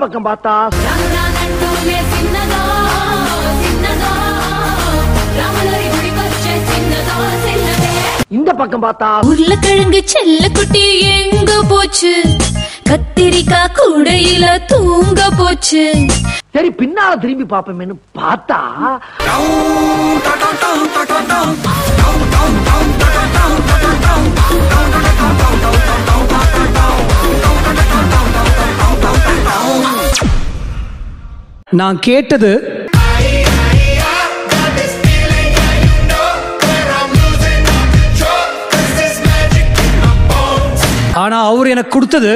பக்கம் பார்த்தா రంగురానంటూనే చిన్నదో చిన్నదో రాములరి గుడికొచ్చే చిన్నదో చిన్నదే இந்த பக்கம் பார்த்தா உருளைக்கிழங்கு செல்ல குட்டி எங்க போச்சு கத்திரிக்காய் கூடையில தூங்க போச்சு சரி பின்னால திரும்பி பாப்போமேன்னு பார்த்தா நான் கேட்டது ஆனா அவர் எனக்கு கொடுத்தது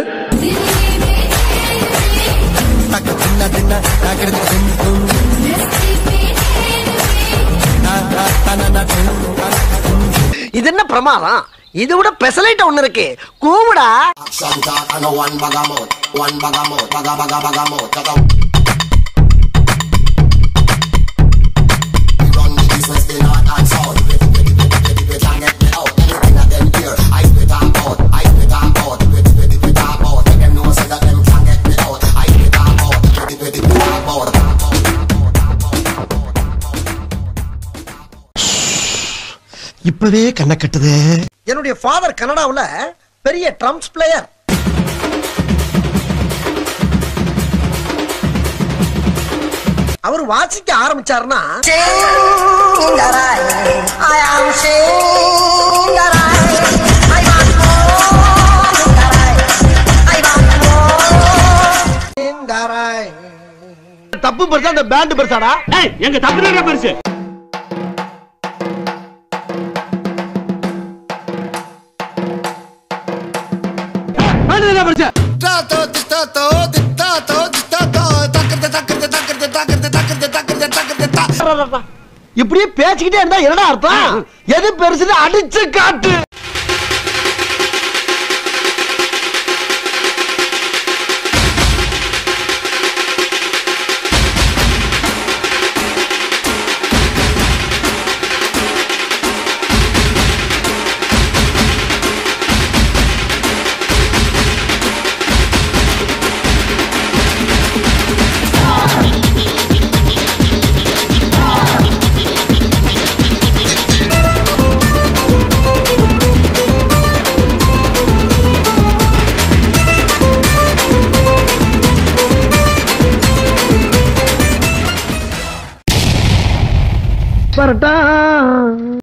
இது என்ன பிரமாதம் இது விட பெசலைட் ஒண்ணு இருக்கு கூவுடா Some talk and no one bag of mouth, one bag of mouth, bag of bag of bag of mouth. Take out. Run the business, the north and south. Wait, wait, wait, wait, wait, can't get me out. Anything that them hear, I spit and out, I spit and out. Wait, wait, wait, wait, out. Make them know say that them can't get me out. I spit and out, wait, wait, wait, wait, out. இப்பவே கண்ணை கட்டுது என்னுடைய father கனடாவுல பெரிய drums player அவர் வாசிக்க ஆரம்பிச்சாருன்னா தப்பு பெருசா அந்த pant பெருசாடா எங்க தப்பு பெருசு இப்படியே பேசிக்கிட்டே இருந்தா என்னடா அர்த்தம் எது பெருசுன்னு அடிச்சு காட்டு வரட்டா